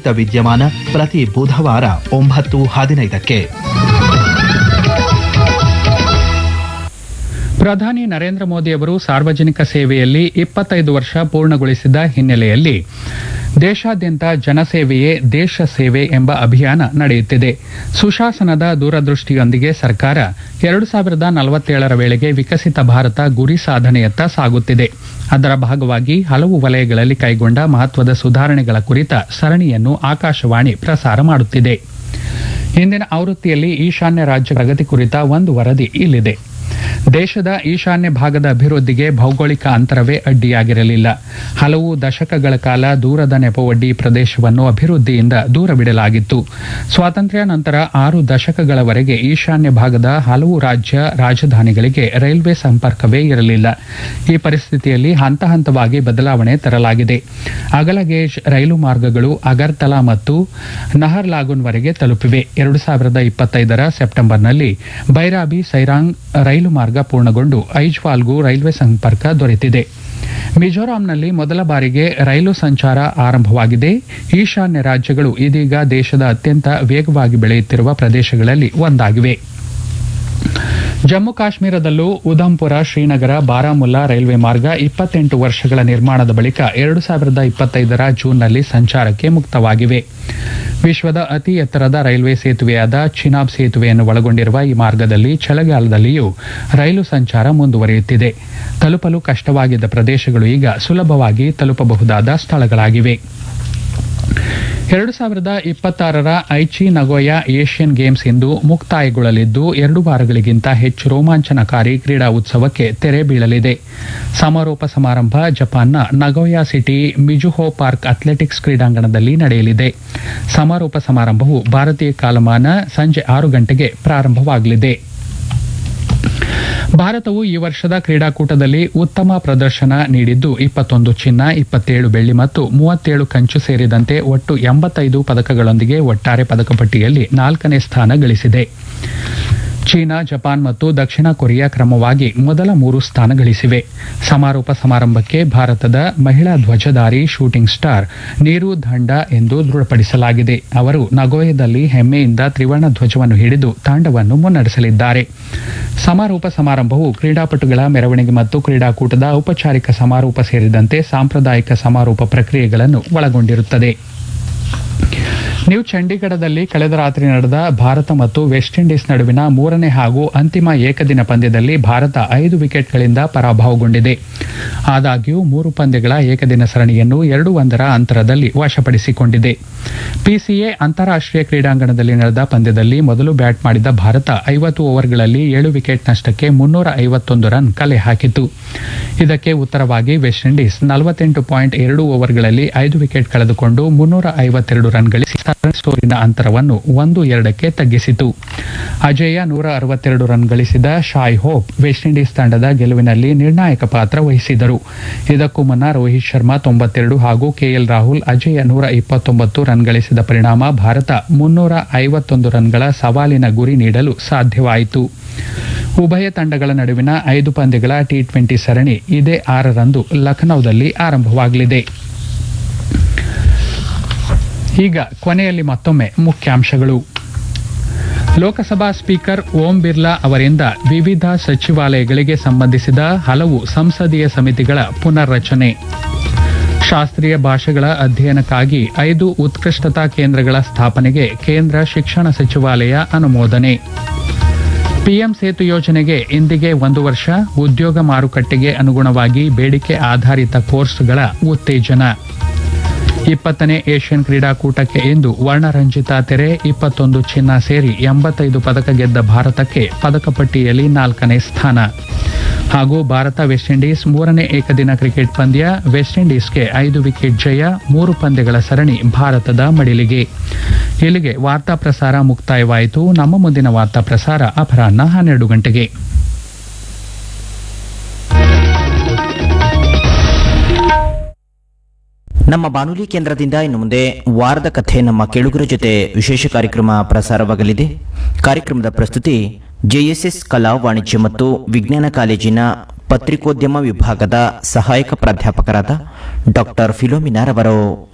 ಸಂಕ್ಷಿಪ್ತ ವಿದ್ಯಮಾನ ಪ್ರತಿ ಬುಧವಾರ ಒಂಬತ್ತು ಹದಿನೈದಕ್ಕೆ ಪ್ರಧಾನಿ ನರೇಂದ್ರ ಮೋದಿ ಅವರು ಸಾರ್ವಜನಿಕ ಸೇವೆಯಲ್ಲಿ ಇಪ್ಪತ್ತೈದು ವರ್ಷ ಪೂರ್ಣಗೊಳಿಸಿದ ಹಿನ್ನೆಲೆಯಲ್ಲಿ ದೇಶಾದ್ಯಂತ ಜನಸೇವೆಯೇ ದೇಶ ಸೇವೆ ಎಂಬ ಅಭಿಯಾನ ನಡೆಯುತ್ತಿದೆ ಸುಶಾಸನದ ದೂರದೃಷ್ಟಿಯೊಂದಿಗೆ ಸರ್ಕಾರ ಎರಡು ಸಾವಿರದ ನಲವತ್ತೇಳರ ವೇಳೆಗೆ ವಿಕಸಿತ ಭಾರತ ಗುರಿ ಸಾಧನೆಯತ್ತ ಸಾಗುತ್ತಿದೆ ಅದರ ಭಾಗವಾಗಿ ಹಲವು ವಲಯಗಳಲ್ಲಿ ಕೈಗೊಂಡ ಮಹತ್ವದ ಸುಧಾರಣೆಗಳ ಕುರಿತ ಸರಣಿಯನ್ನು ಆಕಾಶವಾಣಿ ಪ್ರಸಾರ ಮಾಡುತ್ತಿದೆ ಇಂದಿನ ಆವೃತ್ತಿಯಲ್ಲಿ ಈಶಾನ್ಯ ರಾಜ್ಯ ಪ್ರಗತಿ ಕುರಿತ ಒಂದು ವರದಿ ಇಲ್ಲಿದೆ ದೇಶದ ಈಶಾನ್ಯ ಭಾಗದ ಅಭಿವೃದ್ಧಿಗೆ ಭೌಗೋಳಿಕ ಅಂತರವೇ ಅಡ್ಡಿಯಾಗಿರಲಿಲ್ಲ ಹಲವು ದಶಕಗಳ ಕಾಲ ದೂರದ ನೆಪವೊಡ್ಡಿ ಪ್ರದೇಶವನ್ನು ಅಭಿವೃದ್ಧಿಯಿಂದ ದೂರವಿಡಲಾಗಿತ್ತು ಸ್ವಾತಂತ್ರ್ಯ ನಂತರ ಆರು ದಶಕಗಳವರೆಗೆ ಈಶಾನ್ಯ ಭಾಗದ ಹಲವು ರಾಜ್ಯ ರಾಜಧಾನಿಗಳಿಗೆ ರೈಲ್ವೆ ಸಂಪರ್ಕವೇ ಇರಲಿಲ್ಲ ಈ ಪರಿಸ್ಥಿತಿಯಲ್ಲಿ ಹಂತ ಹಂತವಾಗಿ ಬದಲಾವಣೆ ತರಲಾಗಿದೆ ಅಗಲಗೇಜ್ ರೈಲು ಮಾರ್ಗಗಳು ಅಗರ್ತಲಾ ಮತ್ತು ನಹರ್ಲಾಗುನ್ವರೆಗೆ ತಲುಪಿವೆ ಎರಡು ಸಾವಿರದ ಇಪ್ಪತ್ತೈದರ ಸೆಪ್ಟೆಂಬರ್ನಲ್ಲಿ ಬೈರಾಬಿ ಸೈರಾಂಗ್ ರೈಲು ಮಾರ್ಗ ಪೂರ್ಣಗೊಂಡು ಐಜ್ವಾಲ್ಗೂ ರೈಲ್ವೆ ಸಂಪರ್ಕ ದೊರೆತಿದೆ ಮಿಜೋರಾಂನಲ್ಲಿ ಮೊದಲ ಬಾರಿಗೆ ರೈಲು ಸಂಚಾರ ಆರಂಭವಾಗಿದೆ ಈಶಾನ್ಯ ರಾಜ್ಯಗಳು ಇದೀಗ ದೇಶದ ಅತ್ಯಂತ ವೇಗವಾಗಿ ಬೆಳೆಯುತ್ತಿರುವ ಪ್ರದೇಶಗಳಲ್ಲಿ ಒಂದಾಗಿವೆ ಜಮ್ಮು ಕಾಶ್ಮೀರದಲ್ಲೂ ಉಧಂಪುರ ಶ್ರೀನಗರ ಬಾರಾಮುಲ್ಲಾ ರೈಲ್ವೆ ಮಾರ್ಗ ಇಪ್ಪತ್ತೆಂಟು ವರ್ಷಗಳ ನಿರ್ಮಾಣದ ಬಳಿಕ ಎರಡು ಸಾವಿರದ ಇಪ್ಪತ್ತೈದರ ಜೂನ್ನಲ್ಲಿ ಸಂಚಾರಕ್ಕೆ ಮುಕ್ತವಾಗಿವೆ ವಿಶ್ವದ ಅತಿ ಎತ್ತರದ ರೈಲ್ವೆ ಸೇತುವೆಯಾದ ಚಿನಾಬ್ ಸೇತುವೆಯನ್ನು ಒಳಗೊಂಡಿರುವ ಈ ಮಾರ್ಗದಲ್ಲಿ ಚಳಿಗಾಲದಲ್ಲಿಯೂ ರೈಲು ಸಂಚಾರ ಮುಂದುವರಿಯುತ್ತಿದೆ ತಲುಪಲು ಕಷ್ಟವಾಗಿದ್ದ ಪ್ರದೇಶಗಳು ಈಗ ಸುಲಭವಾಗಿ ತಲುಪಬಹುದಾದ ಸ್ಥಳಗಳಾಗಿವೆ ಎರಡು ಸಾವಿರದ ಇಪ್ಪತ್ತಾರರ ಐಚಿ ನಗೋಯಾ ಏಷ್ಯನ್ ಗೇಮ್ಸ್ ಇಂದು ಮುಕ್ತಾಯಗೊಳ್ಳಲಿದ್ದು ಎರಡು ವಾರಗಳಿಗಿಂತ ಹೆಚ್ಚು ರೋಮಾಂಚನಕಾರಿ ಕ್ರೀಡಾ ಉತ್ಸವಕ್ಕೆ ತೆರೆ ಬೀಳಲಿದೆ ಸಮಾರೋಪ ಸಮಾರಂಭ ಜಪಾನ್ನ Nagoya city Mizuho park athletics ಕ್ರೀಡಾಂಗಣದಲ್ಲಿ ನಡೆಯಲಿದೆ ಸಮಾರೋಪ ಸಮಾರಂಭವು ಭಾರತೀಯ ಕಾಲಮಾನ ಸಂಜೆ ಆರು ಗಂಟೆಗೆ ಪ್ರಾರಂಭವಾಗಲಿದೆ ಭಾರತವು ಈ ವರ್ಷದ ಕ್ರೀಡಾಕೂಟದಲ್ಲಿ ಉತ್ತಮ ಪ್ರದರ್ಶನ ನೀಡಿದ್ದು ಇಪ್ಪತ್ತೊಂದು ಚಿನ್ನ ಇಪ್ಪತ್ತೇಳು ಬೆಳ್ಳಿ ಮತ್ತು ಮೂವತ್ತೇಳು ಕಂಚು ಸೇರಿದಂತೆ ಒಟ್ಟು ಎಂಬತ್ತೈದು ಪದಕಗಳೊಂದಿಗೆ ಒಟ್ಟಾರೆ ಪದಕ ಪಟ್ಟಿಯಲ್ಲಿ ನಾಲ್ಕನೇ ಸ್ಥಾನ ಗಳಿಸಿದೆ ಚೀನಾ ಜಪಾನ್ ಮತ್ತು ದಕ್ಷಿಣ ಕೊರಿಯಾ ಕ್ರಮವಾಗಿ ಮೊದಲ ಮೂರು ಸ್ಥಾನ ಗಳಿಸಿವೆ ಸಮಾರೋಪ ಸಮಾರಂಭಕ್ಕೆ ಭಾರತದ ಮಹಿಳಾ ಧ್ವಜಧಾರಿ ಶೂಟಿಂಗ್ ಸ್ಟಾರ್ ನೀರು ದಂಡ ಎಂದು ದೃಢಪಡಿಸಲಾಗಿದೆ ಅವರು ನಗೋಯದಲ್ಲಿ ಹೆಮ್ಮೆಯಿಂದ ತ್ರಿವರ್ಣ ಧ್ವಜವನ್ನು ಹಿಡಿದು ತಾಂಡವನ್ನು ಮುನ್ನಡೆಸಲಿದ್ದಾರೆ ಸಮಾರೋಪ ಸಮಾರಂಭವು ಕ್ರೀಡಾಪಟುಗಳ ಮೆರವಣಿಗೆ ಮತ್ತು ಕ್ರೀಡಾಕೂಟದ ಔಪಚಾರಿಕ ಸಮಾರೋಪ ಸೇರಿದಂತೆ ಸಾಂಪ್ರದಾಯಿಕ ಸಮಾರೋಪ ಪ್ರಕ್ರಿಯೆಗಳನ್ನು ಒಳಗೊಂಡಿರುತ್ತದೆ ನ್ಯೂ ಚಂಡೀಗಢದಲ್ಲಿ ಕಳೆದ ರಾತ್ರಿ ನಡೆದ ಭಾರತ ಮತ್ತು ವೆಸ್ಟ್ ಇಂಡೀಸ್ ನಡುವಿನ ಮೂರನೇ ಹಾಗೂ ಅಂತಿಮ ಏಕದಿನ ಪಂದ್ಯದಲ್ಲಿ ಭಾರತ ಐದು ವಿಕೆಟ್ಗಳಿಂದ ಪರಾಭವಗೊಂಡಿದೆ ಆದಾಗ್ಯೂ ಮೂರು ಪಂದ್ಯಗಳ ಏಕದಿನ ಸರಣಿಯನ್ನು ಎರಡು ಒಂದರ ಅಂತರದಲ್ಲಿ ವಶಪಡಿಸಿಕೊಂಡಿದೆ ಪಿಸಿಎ ಅಂತಾರಾಷ್ಟೀಯ ಕ್ರೀಡಾಂಗಣದಲ್ಲಿ ನಡೆದ ಪಂದ್ಯದಲ್ಲಿ ಮೊದಲು ಬ್ಯಾಟ್ ಮಾಡಿದ ಭಾರತ ಐವತ್ತು ಓವರ್ಗಳಲ್ಲಿ ಏಳು ವಿಕೆಟ್ ನಷ್ಟಕ್ಕೆ ಮುನ್ನೂರ ಐವತ್ತೊಂದು ರನ್ ಕಲೆ ಹಾಕಿತು ಇದಕ್ಕೆ ಉತ್ತರವಾಗಿ ವೆಸ್ಟ್ ಇಂಡೀಸ್ ನಲವತ್ತೆಂಟು ಪಾಯಿಂಟ್ ಎರಡು ಓವರ್ಗಳಲ್ಲಿ ಐದು ವಿಕೆಟ್ ಕಳೆದುಕೊಂಡು ಮುನ್ನೂರ ಐವತ್ತೆರಡು ರನ್ ಗಳಿಸಿ ಸರಣಿ ಸೋಲಿನ ಅಂತರವನ್ನು ಒಂದು ಎರಡಕ್ಕೆ ತಗ್ಗಿಸಿತು ಅಜೇಯ ನೂರ ಅರವತ್ತೆರಡು ರನ್ ಗಳಿಸಿದ ಶಾಯ್ ಹೋಪ್ ವೆಸ್ಟ್ ಇಂಡೀಸ್ ತಂಡದ ಗೆಲುವಿನಲ್ಲಿ ನಿರ್ಣಾಯಕ ಪಾತ್ರ ವಹಿಸಿದರು ಇದಕ್ಕೂ ಮುನ್ನ ರೋಹಿತ್ ಶರ್ಮಾ ತೊಂಬತ್ತೆರಡು ಹಾಗೂ ಕೆಎಲ್ ರಾಹುಲ್ ಅಜೇಯ ನೂರ ಇಪ್ಪತ್ತೊಂಬತ್ತು ರನ್ ಗಳಿಸಿದ ಪರಿಣಾಮ ಭಾರತ ಮುನ್ನೂರ ಐವತ್ತೊಂದು ರನ್ಗಳ ಸವಾಲಿನ ಗುರಿ ನೀಡಲು ಸಾಧ್ಯವಾಯಿತು ಉಭಯ ತಂಡಗಳ ನಡುವಿನ ಐದು ಪಂದ್ಯಗಳ ಟಿ ಟ್ವೆಂಟಿ ಸರಣಿ ಇದೇ ಆರರಂದು ಲಖನೌದಲ್ಲಿ ಆರಂಭವಾಗಲಿದೆ ಈಗ ಕೊನೆಯಲ್ಲಿ ಮತ್ತೊಮ್ಮೆ ಮುಖ್ಯಾಂಶಗಳು ಲೋಕಸಭಾ ಸ್ಪೀಕರ್ ಓಂ ಬಿರ್ಲಾ ಅವರಿಂದ ವಿವಿಧ ಸಚಿವಾಲಯಗಳಿಗೆ ಸಂಬಂಧಿಸಿದ ಹಲವು ಸಂಸದೀಯ ಸಮಿತಿಗಳ ಪುನರ್ರಚನೆ ಶಾಸ್ತ್ರೀಯ ಭಾಷೆಗಳ ಅಧ್ಯಯನಕ್ಕಾಗಿ ಐದು ಉತ್ಕೃಷ್ಟತಾ ಕೇಂದ್ರಗಳ ಸ್ಥಾಪನೆಗೆ ಕೇಂದ್ರ ಶಿಕ್ಷಣ ಸಚಿವಾಲಯ ಅನುಮೋದನೆ ಪಿಎಂ ಸೇತು ಯೋಜನೆಗೆ ಇಂದಿಗೆ ಒಂದು ವರ್ಷ ಉದ್ಯೋಗ ಮಾರುಕಟ್ಟೆಗೆ ಅನುಗುಣವಾಗಿ ಬೇಡಿಕೆ ಆಧಾರಿತ ಕೋರ್ಸ್ಗಳ ಉತ್ತೇಜನ ಇಪ್ಪತ್ತನೇ ಏಷ್ಯನ್ ಕ್ರೀಡಾಕೂಟಕ್ಕೆ ಇಂದು ವರ್ಣರಂಜಿತ ತೆರೆ ಇಪ್ಪತ್ತೊಂದು ಚಿನ್ನ ಸೇರಿ ಎಂಬತ್ತೈದು ಪದಕ ಗೆದ್ದ ಭಾರತಕ್ಕೆ ಪದಕ ಪಟ್ಟಿಯಲ್ಲಿ ನಾಲ್ಕನೇ ಸ್ಥಾನ ಹಾಗೂ ಭಾರತ ವೆಸ್ಟ್ ಇಂಡೀಸ್ ಮೂರನೇ ಏಕದಿನ ಕ್ರಿಕೆಟ್ ಪಂದ್ಯ ವೆಸ್ಟ್ ಇಂಡೀಸ್ಗೆ ಐದು ವಿಕೆಟ್ ಜಯ ಮೂರು ಪಂದ್ಯಗಳ ಸರಣಿ ಭಾರತದ ಮಡಿಲಿಗೆ ಇಲ್ಲಿಗೆ ವಾರ್ತಾ ಪ್ರಸಾರ ಮುಕ್ತಾಯವಾಯಿತು ನಮ್ಮ ಮುಂದಿನ ವಾರ್ತಾ ಪ್ರಸಾರ ಅಪರಾಹ್ನ ಹನ್ನೆರಡು ಗಂಟೆಗೆ ನಮ್ಮ ಬಾನುಲಿ ಕೇಂದ್ರದಿಂದ ಇನ್ನು ಮುಂದೆ ವಾರದ ಕಥೆ ನಮ್ಮ ಕೇಳುಗರ ಜೊತೆ ವಿಶೇಷ ಕಾರ್ಯಕ್ರಮ ಪ್ರಸಾರವಾಗಲಿದೆ ಕಾರ್ಯಕ್ರಮದ ಪ್ರಸ್ತುತಿ ಜೆಎಸ್ಎಸ್ ಕಲಾ ವಾಣಿಜ್ಯ ಮತ್ತು ವಿಜ್ಞಾನ ಕಾಲೇಜಿನ ಪತ್ರಿಕೋದ್ಯಮ ವಿಭಾಗದ ಸಹಾಯಕ ಪ್ರಾಧ್ಯಾಪಕರಾದ ಡಾಕ್ಟರ್ ಫಿಲೋಮಿನಾರ್ ಅವರು